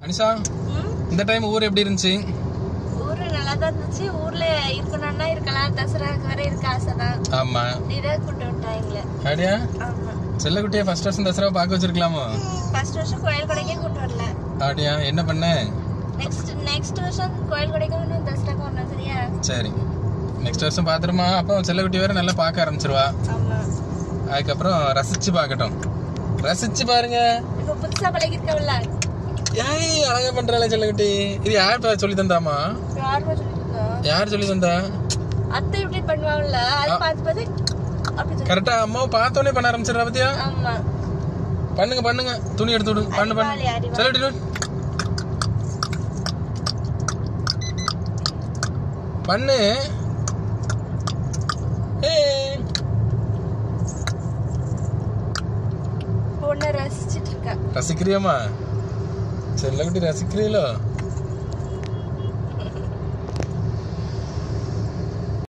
அனிஷா ம், இந்த டைம் ஊர் எப்படி இருந்துச்சு ஊரு நல்லா தான் இருந்துச்சு ஊர்ல இருக்கணும்னா இருக்கலாம் தசராக்கு வரை இருக்க ஆசைதான் ஆமா இதான் கூட்டு விட்டாங்களே அப்படியா ஆமா செல்லக்குட்டியை ஃபர்ஸ்ட் வருஷம் தசரா பார்க்க வச்சிருக்கலாமோ ஃபர்ஸ்ட் வருஷம் கோயில் கொடைக்கே கூட்டு வரல அப்படியா என்ன பண்ண நெக்ஸ்ட் நெக்ஸ்ட் வருஷம் கோயில் கொடைக்கும் இன்னும் தசராக்கு வரணும் சரியா சரி நெக்ஸ்ட் வருஷம் பாத்துருமா அப்போ செல்லக்குட்டி வேற நல்லா பார்க்க ஆரம்பிச்சிருவா ஆமா அதுக்கப்புறம் ரசிச்சு பார்க்கட்டும் ரசிச்சு பாருங்க இப்ப புதுசா பழகிருக்கவில்ல ஏய் அழகா பண்றாளே செல்லக்குட்டி இது யார் பா- சொல்லி தந்தாமா யாருமே சொல்லிருக்கா யார் சொல்லி தந்தா அத்தை இப்படி பண்ணுவாங்கல்ல அது பார்த்து பார்த்து அப்படி சொல்லி- கரெக்டா அம்மாவை பார்த்தோன்னே பண்ண ஆரம்பிச்சிடறா பத்தியா ஆமா பண்ணுங்க பண்ணுங்க துணி எடுத்து விடு பண்ணு பண்ணு அறிவாளி, அறிவாளி. செல்லக்குட்டி do. பண்ணு ஏய் பொண்ணை ரசிச்சிட்டு இருக்கா ரசிக்கிறியாமா செல்லக்குட்டி ரசிக்கிறீங்களோ